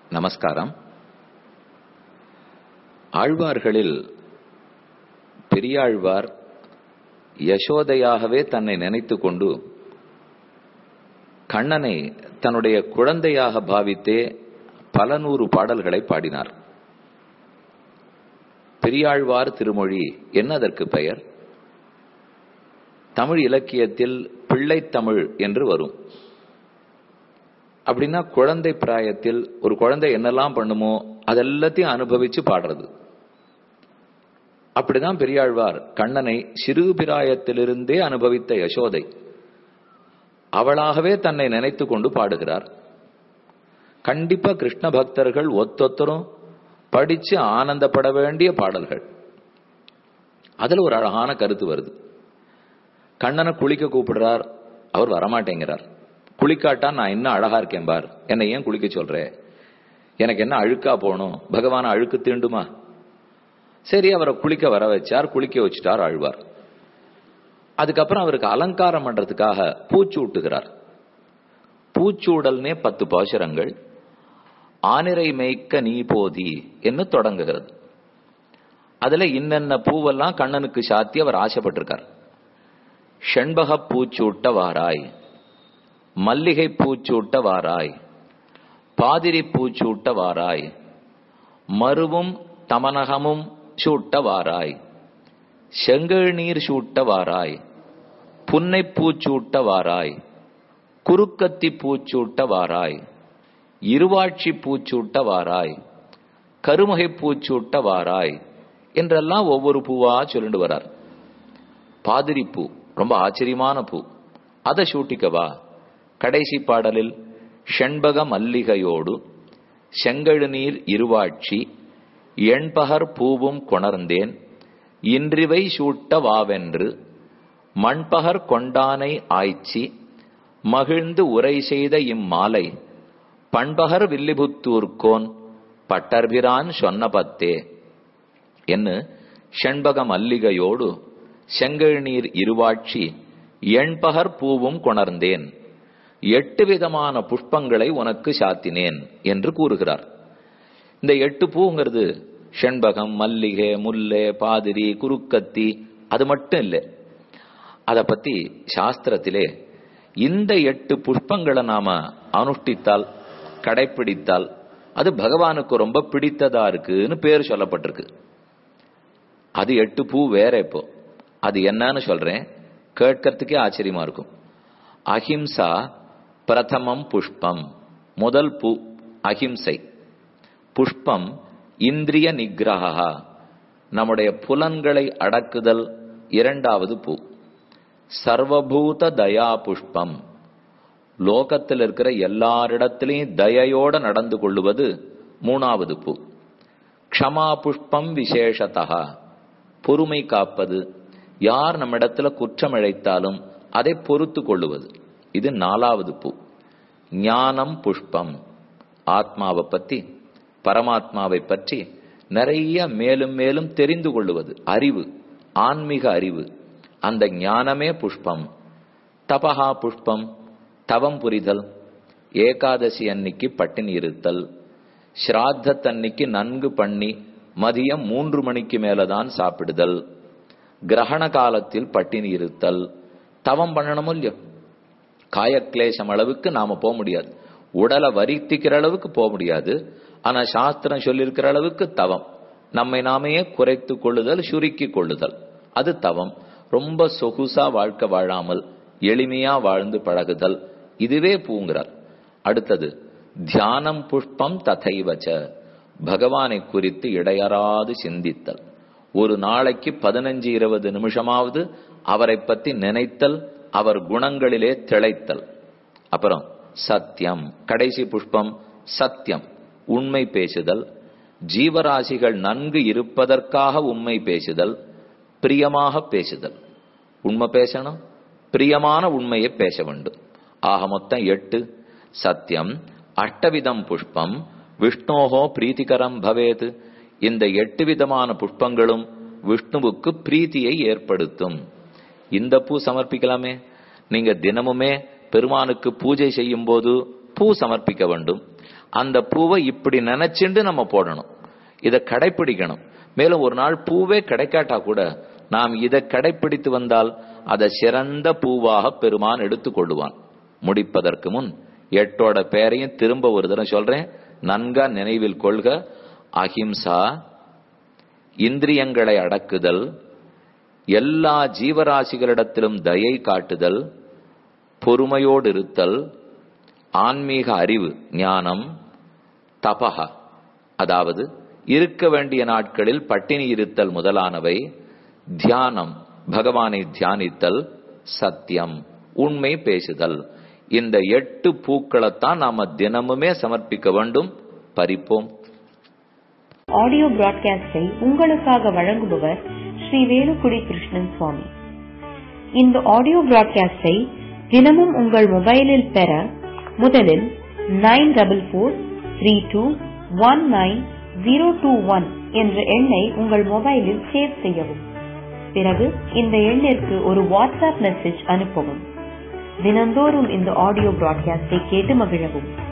நமஸ்காரம் ஆழ்வார்களில் பெரியாழ்வார் யசோதையாகவே தன்னை நினைத்துக் கொண்டு கண்ணனை தன்னுடைய குழந்தையாக பாவித்தே பல நூறு பாடல்களை பாடினார் பெரியாழ்வார் திருமொழி என்ன அதற்கு பெயர் தமிழ் இலக்கியத்தில் பிள்ளைத்தமிழ் என்று வரும் அப்படின்னா குழந்தை பிராயத்தில் ஒரு குழந்தை என்னெல்லாம் பண்ணுமோ அதெல்லாத்தையும் அனுபவிச்சு பாடுறது அப்படிதான் பெரியாழ்வார் கண்ணனை சிறு பிராயத்திலிருந்தே அனுபவித்த யசோதை அவளாகவே தன்னை நினைத்து கொண்டு பாடுகிறார் கண்டிப்பா கிருஷ்ண பக்தர்கள் ஒத்தொத்தரும் படிச்சு ஆனந்தப்பட வேண்டிய பாடல்கள் அதுல ஒரு அழகான கருத்து வருது கண்ணனை குளிக்க கூப்பிடுறார் அவர் வரமாட்டேங்கிறார் குளிக்காட்டா நான் இன்னும் அழகா இருக்கேன் பார் என்னை ஏன் குளிக்க சொல்ற எனக்கு என்ன அழுக்கா போகணும் பகவான அழுக்கு தீண்டுமா சரி அவரை குளிக்க வர வச்சார் குளிக்க வச்சுட்டார் ஆழ்வார் அதுக்கப்புறம் அவருக்கு அலங்காரம் பண்றதுக்காக பூச்சூட்டுகிறார் பூச்சூடல்னே பத்து பாசுரங்கள் ஆனிரை மேய்க்க நீ போதி என்று தொடங்குகிறது அதுல இன்னென்ன பூவெல்லாம் கண்ணனுக்கு சாத்தி அவர் ஆசைப்பட்டிருக்கார் ஷண்பக பூச்சூட்ட வாராய் மல்லிகை பூச்சூட்ட வாராய் பாதிரி பூச்சூட்ட வாராய் மருவும் தமனகமும் சூட்ட வாராய் செங்கல் நீர் சூட்ட வாராய் புன்னை பூச்சூட்ட வாராய் குறுக்கத்தி பூச்சூட்ட வாராய் இருவாட்சி பூச்சூட்ட வாராய் கருமகை பூச்சூட்ட வாராய் என்றெல்லாம் ஒவ்வொரு பூவா சொல்லிட்டு வரார் பாதிரி பூ ரொம்ப ஆச்சரியமான பூ அதை சூட்டிக்கவா கடைசி பாடலில் ஷண்பக மல்லிகையோடு செங்கழு நீர் இருவாட்சி எண்பகர் பூவும் கொணர்ந்தேன் இன்றிவை சூட்ட வாவென்று மண்பகர் கொண்டானை ஆய்ச்சி மகிழ்ந்து உரை செய்த இம்மாலை பண்பகர் வில்லிபுத்தூர்கோன் பட்டர்பிரான் சொன்ன பத்தே என்று செண்பக மல்லிகையோடு செங்கல் நீர் இருவாட்சி எண்பகர் பூவும் கொணர்ந்தேன் எட்டு விதமான புஷ்பங்களை உனக்கு சாத்தினேன் என்று கூறுகிறார் இந்த எட்டு பூங்கிறது செண்பகம் மல்லிகை முல்லை பாதிரி குறுக்கத்தி அது மட்டும் இல்லை அத பத்தி சாஸ்திரத்திலே இந்த எட்டு புஷ்பங்களை நாம அனுஷ்டித்தால் கடைப்பிடித்தால் அது பகவானுக்கு ரொம்ப பிடித்ததா இருக்குன்னு பேர் சொல்லப்பட்டிருக்கு அது எட்டு பூ வேற இப்போ அது என்னன்னு சொல்றேன் கேட்கறதுக்கே ஆச்சரியமா இருக்கும் அஹிம்சா பிரதமம் புஷ்பம் முதல் பூ அஹிம்சை புஷ்பம் இந்திரிய நிகிரகா நம்முடைய புலன்களை அடக்குதல் இரண்டாவது பூ சர்வபூத தயா புஷ்பம் லோகத்தில் இருக்கிற எல்லாரிடத்திலையும் தயையோட நடந்து கொள்ளுவது மூணாவது பூ க்ஷமா புஷ்பம் விசேஷதா பொறுமை காப்பது யார் நம்ம இடத்துல குற்றம் இழைத்தாலும் அதை பொறுத்து கொள்ளுவது இது நாலாவது பூ ஞானம் புஷ்பம் ஆத்மாவை பத்தி பரமாத்மாவை பற்றி நிறைய மேலும் மேலும் தெரிந்து கொள்ளுவது அறிவு ஆன்மீக அறிவு அந்த ஞானமே புஷ்பம் தபஹா புஷ்பம் தவம் புரிதல் ஏகாதசி அன்னைக்கு பட்டினி இருத்தல் ஸ்ராத்தத்தன்னைக்கு நன்கு பண்ணி மதியம் மூன்று மணிக்கு மேலதான் சாப்பிடுதல் கிரகண காலத்தில் பட்டினி இருத்தல் தவம் பண்ணணும் இல்லையோ காயக்லேசம் அளவுக்கு நாம போக முடியாது உடலை வரித்திக்கிற அளவுக்கு போக முடியாது ஆனா சாஸ்திரம் சொல்லியிருக்கிற அளவுக்கு தவம் நம்மை நாமையே குறைத்து கொள்ளுதல் சுருக்கி கொள்ளுதல் அது தவம் ரொம்ப சொகுசா வாழ்க்கை வாழாமல் எளிமையா வாழ்ந்து பழகுதல் இதுவே பூங்கிறார் அடுத்தது தியானம் புஷ்பம் ததைவச்ச பகவானை குறித்து இடையறாது சிந்தித்தல் ஒரு நாளைக்கு பதினஞ்சு இருபது நிமிஷமாவது அவரை பத்தி நினைத்தல் அவர் குணங்களிலே திளைத்தல் அப்புறம் சத்தியம் கடைசி புஷ்பம் சத்தியம் உண்மை பேசுதல் ஜீவராசிகள் நன்கு இருப்பதற்காக உண்மை பேசுதல் பிரியமாக பேசுதல் உண்மை பேசணும் பிரியமான உண்மையை பேச வேண்டும் ஆக மொத்தம் எட்டு சத்தியம் அஷ்டவிதம் புஷ்பம் விஷ்ணோகோ பிரீத்திகரம் பவேத் இந்த எட்டு விதமான புஷ்பங்களும் விஷ்ணுவுக்கு பிரீத்தியை ஏற்படுத்தும் இந்த பூ சமர்ப்பிக்கலாமே நீங்க தினமுமே பெருமானுக்கு பூஜை செய்யும் போது பூ சமர்ப்பிக்க வேண்டும் அந்த பூவை இப்படி நினைச்சுண்டு நம்ம போடணும் இதை கடைப்பிடிக்கணும் மேலும் ஒரு நாள் பூவே கிடைக்காட்டா கூட நாம் இதை கடைப்பிடித்து வந்தால் அதை சிறந்த பூவாக பெருமான் எடுத்துக் கொள்ளுவான் முடிப்பதற்கு முன் எட்டோட பெயரையும் திரும்ப ஒரு தடவை சொல்றேன் நன்கா நினைவில் கொள்க அஹிம்சா இந்திரியங்களை அடக்குதல் எல்லா ஜீவராசிகளிடத்திலும் தயை காட்டுதல் பொறுமையோடு இருத்தல் ஆன்மீக அறிவு ஞானம் தபக அதாவது இருக்க வேண்டிய நாட்களில் பட்டினி இருத்தல் முதலானவை தியானம் பகவானை தியானித்தல் சத்தியம் உண்மை பேசுதல் இந்த எட்டு பூக்களைத்தான் நாம தினமுமே சமர்ப்பிக்க வேண்டும் பறிப்போம் ஆடியோ பிராட்காஸ்டை உங்களுக்காக வழங்குபவர் ஸ்ரீ வேலுக்குடி கிருஷ்ணன் சுவாமி இந்த ஆடியோ பிராட்காஸ்டை தினமும் உங்கள் மொபைலில் பெற முதலில் nine double four three two one nine zero two one என்ற எண்ணை உங்கள் மொபைலில் சேவ் செய்யவும் பிறகு இந்த எண்ணிற்கு ஒரு வாட்ஸ்அப் மெசேஜ் அனுப்பவும் தினந்தோறும் இந்த ஆடியோ பிராட்காஸ்டை கேட்டு மகிழவும்